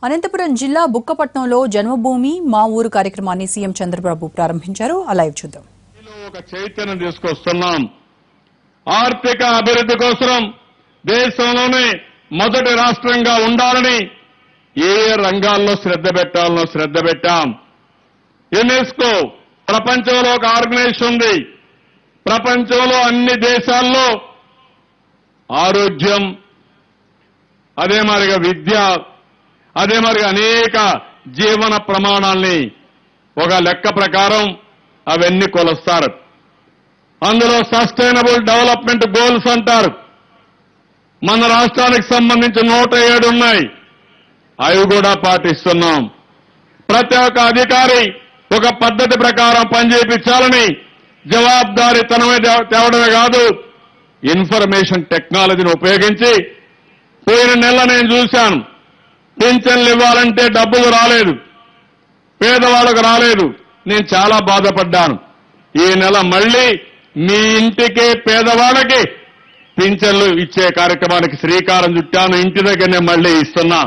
అనంతపురం జిల్లా బుక్కపట్నంలో జన్మభూమి మా ఊరు కార్యక్రమాన్ని సీఎం చంద్రబాబు ప్రారంభించారు ఆ లైవ్ చూద్దాం లో ఒక చైతన్యం తీసుకొస్తున్నాం ఆర్థిక అభివృద్ధి కోసం దేశంలోనే మొదటి రాష్ట్రంగా ఉండాలని ఏ ఏ రంగాల్లో శ్రద్ధ పెట్టాలనో శ్రద్ధ పెట్టాం యునెస్కో ప్రపంచంలో ఒక ఆర్గనైజేషన్ ఉంది ప్రపంచంలో అన్ని దేశాల్లో ఆరోగ్యం అదే మరిగా విద్య అదే మరిగా అనేక జీవన ప్రమాణాల్ని ఒక లెక్క ప్రకారం అవన్నీ కొలుస్తారు అందులో సస్టైనబుల్ డెవలప్మెంట్ గోల్స్ అంటారు మన రాష్ట్రానికి సంబంధించి నూట ఏడు ఉన్నాయి అవి కూడా పాటిస్తున్నాం ప్రతి ఒక్క అధికారి ఒక పద్ధతి ప్రకారం పనిచేయించాలని జవాబారితనమే తే- తేవడమే కాదు ఇన్ఫర్మేషన్ టెక్నాలజీని ఉపయోగించి పోయిన నెల నేను చూశాను పింఛన్లు ఇవ్వాలంటే డబ్బులు రాలేదు పేదవాళ్ళకు రాలేదు నేను చాలా బాధపడ్డాను ఈ నెల మళ్ళీ మీ ఇంటికే పేదవాళ్ళకి పింఛన్లు ఇచ్చే కార్యక్రమానికి శ్రీకారం చుట్టాను ఇంటి దగ్గరనే మళ్ళీ ఇస్తున్నా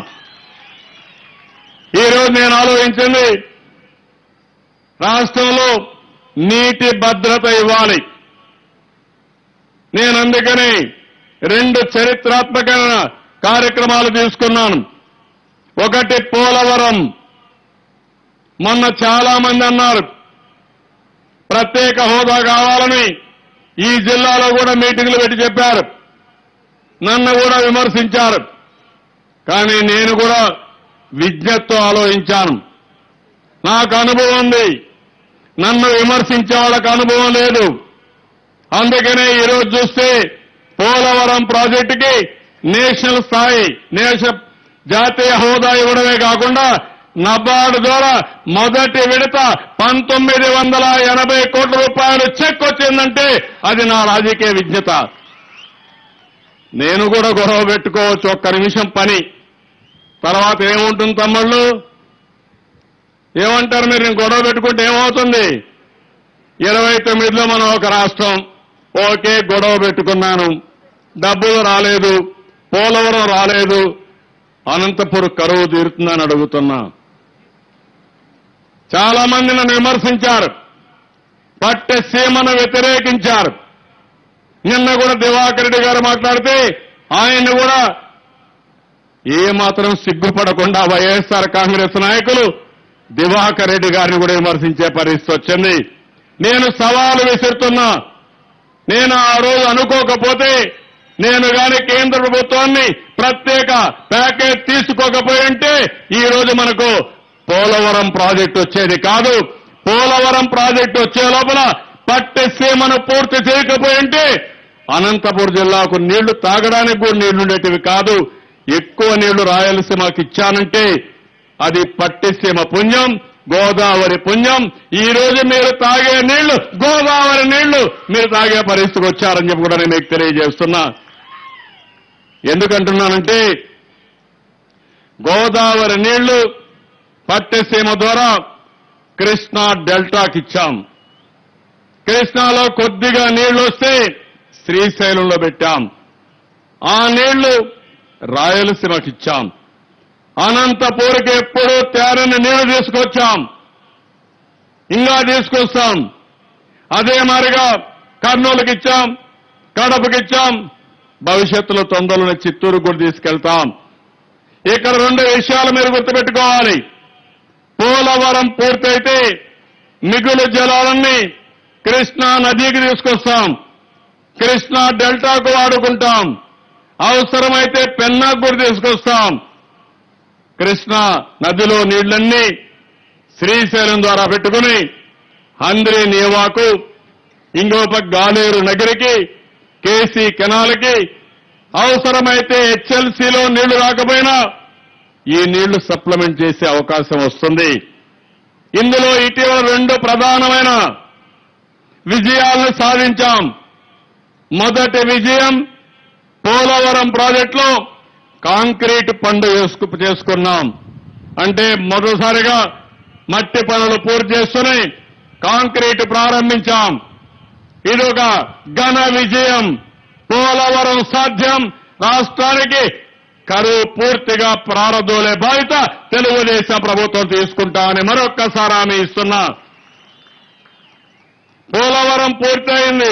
ఈరోజు నేను ఆలోచించింది రాష్ట్రంలో నీటి భద్రత ఇవ్వాలి నేను అందుకని రెండు చరిత్రాత్మకమైన కార్యక్రమాలు తీసుకున్నాను ఒకటి పోలవరం మొన్న చాలా మంది అన్నారు ప్రత్యేక హోదా కావాలని ఈ జిల్లాలో కూడా మీటింగ్లు పెట్టి చెప్పారు నన్ను కూడా విమర్శించారు కానీ నేను కూడా విజ్ఞతతో ఆలోచించాను నాకు అనుభవం ఉంది నన్ను విమర్శించే వాళ్ళకి అనుభవం లేదు అందుకనే ఈరోజు చూస్తే పోలవరం ప్రాజెక్టుకి నేషనల్ స్థాయి నేష జాతీయ హోదా ఇవ్వడమే కాకుండా నబార్డు ద్వారా మొదటి విడత పంతొమ్మిది వందల ఎనభై కోట్ల రూపాయలు చెక్ వచ్చిందంటే అది నా రాజకీయ విజ్ఞత నేను కూడా గొడవ పెట్టుకోవచ్చు ఒక్క నిమిషం పని తర్వాత ఏముంటుంది తమ్ముళ్ళు ఏమంటారు మీరు నేను గొడవ పెట్టుకుంటే ఏమవుతుంది ఇరవై తొమ్మిదిలో మనం ఒక రాష్ట్రం ఓకే గొడవ పెట్టుకున్నాను డబ్బులు రాలేదు పోలవరం రాలేదు అనంతపురం కరువు తీరుతుందని అడుగుతున్నా చాలా మంది నన్ను విమర్శించారు పట్టె సీమను వ్యతిరేకించారు నిన్న కూడా దివాకర్ రెడ్డి గారు మాట్లాడితే ఆయన్ని కూడా ఏ మాత్రం సిగ్గుపడకుండా వైఎస్ఆర్ కాంగ్రెస్ నాయకులు దివాకర్ రెడ్డి గారిని కూడా విమర్శించే పరిస్థితి వచ్చింది నేను సవాలు విసురుతున్నా నేను ఆ రోజు అనుకోకపోతే నేను గాని కేంద్ర ప్రభుత్వాన్ని ప్రత్యేక ప్యాకేజ్ తీసుకోకపోయి ఉంటే ఈ రోజు మనకు పోలవరం ప్రాజెక్టు వచ్చేది కాదు పోలవరం ప్రాజెక్టు వచ్చే లోపల పట్టె సీమను పూర్తి చేయకపోయి ఉంటే అనంతపురం జిల్లాకు నీళ్లు తాగడానికి కూడా నీళ్లు ఉండేటివి కాదు ఎక్కువ నీళ్లు రాయలసీమకి ఇచ్చానంటే అది పట్టిసీమ పుణ్యం గోదావరి పుణ్యం ఈ రోజు మీరు తాగే నీళ్లు గోదావరి నీళ్లు మీరు తాగే పరిస్థితికి వచ్చారని చెప్పి కూడా నేను మీకు తెలియజేస్తున్నా ఎందుకంటున్నానంటే గోదావరి నీళ్లు పట్టెసీమ ద్వారా కృష్ణా డెల్టాకి ఇచ్చాం కృష్ణాలో కొద్దిగా నీళ్లు వస్తే శ్రీశైలంలో పెట్టాం ఆ నీళ్లు రాయలసీమకి ఇచ్చాం అనంతపూర్కి ఎప్పుడూ తేరని నీళ్లు తీసుకొచ్చాం ఇంకా తీసుకొస్తాం అదే మాదిరిగా కర్నూలుకి ఇచ్చాం కడపకి ఇచ్చాం భవిష్యత్తులో తొందరలోనే చిత్తూరు కూడా తీసుకెళ్తాం ఇక్కడ రెండు విషయాలు మీరు గుర్తుపెట్టుకోవాలి పోలవరం పూర్తయితే మిగులు జలాలన్నీ కృష్ణా నదికి తీసుకొస్తాం కృష్ణా డెల్టాకు వాడుకుంటాం అవసరమైతే పెన్నాకు కూడా తీసుకొస్తాం కృష్ణా నదిలో నీళ్లన్నీ శ్రీశైలం ద్వారా పెట్టుకుని హంద్రి నీవాకు ఇంకో పక్క గాలేరు నగరికి కేసీ కెనాల్కి అవసరమైతే హెచ్ఎల్సీలో నీళ్లు రాకపోయినా ఈ నీళ్లు సప్లిమెంట్ చేసే అవకాశం వస్తుంది ఇందులో ఇటీవల రెండు ప్రధానమైన విజయాలను సాధించాం మొదటి విజయం పోలవరం ప్రాజెక్టులో కాంక్రీట్ పండు వేసుకు చేసుకున్నాం అంటే మొదటిసారిగా మట్టి పనులు పూర్తి చేస్తూనే కాంక్రీట్ ప్రారంభించాం ఇదొక ఘన విజయం పోలవరం సాధ్యం రాష్ట్రానికి కరువు పూర్తిగా ప్రారదోలే బాధ్యత తెలుగుదేశం ప్రభుత్వం తీసుకుంటామని మరొక్కసారి హామీ ఇస్తున్నా పోలవరం పూర్తయింది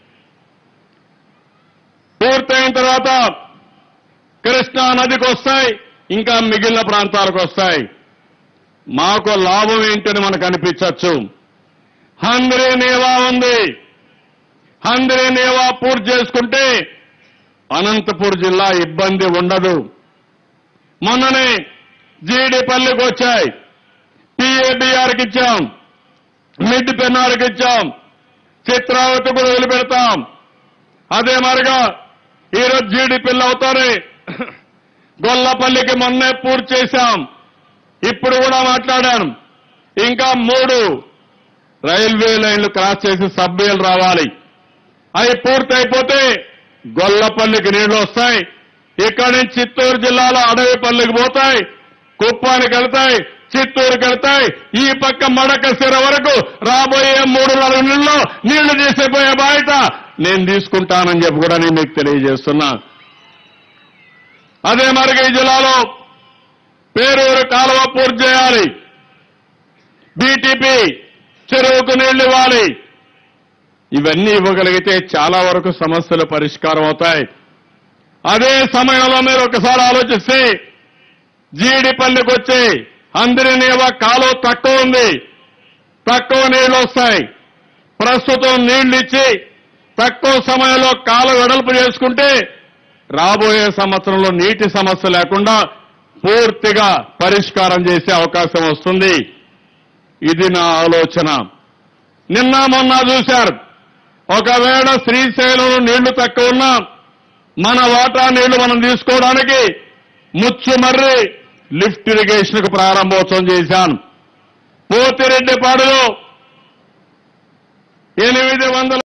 పూర్తయిన తర్వాత కృష్ణా నదికి వస్తాయి ఇంకా మిగిలిన ప్రాంతాలకు వస్తాయి మాకు లాభం ఏంటని మనకు అనిపించవచ్చు హంద్రీ నేవా ఉంది హంద్రీ నేవా పూర్తి చేసుకుంటే అనంతపూర్ జిల్లా ఇబ్బంది ఉండదు మొన్ననే జీడిపల్లికి వచ్చాయి పిఏబిఆర్కి ఇచ్చాం మిడ్ పెన్నార్కి ఇచ్చాం చిత్రావతి కూడా వదిలిపెడతాం అదే మరిగా ఈరోజు జీడిపిల్లి అవుతారే గొల్లపల్లికి మొన్నే పూర్తి చేశాం ఇప్పుడు కూడా మాట్లాడాను ఇంకా మూడు రైల్వే లైన్లు క్రాస్ చేసి సబ్వేలు రావాలి అవి పూర్తయిపోతే గొల్లపల్లికి నీళ్లు వస్తాయి ఇక్కడి నుంచి చిత్తూరు జిల్లాలో అడవిపల్లికి పోతాయి కుప్పానికి వెళ్తాయి చిత్తూరుకి వెళ్తాయి ఈ పక్క మడక సిర వరకు రాబోయే మూడు నాలుగు నెలల్లో నీళ్లు చేసేపోయే బాధ్యత నేను తీసుకుంటానని చెప్పి కూడా నేను మీకు తెలియజేస్తున్నా అదే మరిగా ఈ జిల్లాలో పేరూరు కాలువ పూర్తి చేయాలి బీటీపీ చెరువుకు నీళ్లు ఇవ్వాలి ఇవన్నీ ఇవ్వగలిగితే చాలా వరకు సమస్యలు పరిష్కారం అవుతాయి అదే సమయంలో మీరు ఒకసారి ఆలోచిస్తే జీడిపల్లికి వచ్చి అందరినీవ కాలువ తక్కువ ఉంది తక్కువ నీళ్లు వస్తాయి ప్రస్తుతం నీళ్లు ఇచ్చి తక్కువ సమయంలో కాలువ వెడల్పు చేసుకుంటే రాబోయే సంవత్సరంలో నీటి సమస్య లేకుండా పూర్తిగా పరిష్కారం చేసే అవకాశం వస్తుంది ఇది నా ఆలోచన నిన్న మొన్న చూశారు ఒకవేళ శ్రీశైలంలో నీళ్లు తక్కువ ఉన్నా మన వాటా నీళ్లు మనం తీసుకోవడానికి ముచ్చుమర్రి లిఫ్ట్ ఇరిగేషన్ కు ప్రారంభోత్సవం చేశాను పోతిరెడ్డిపాడులో ఎనిమిది వందల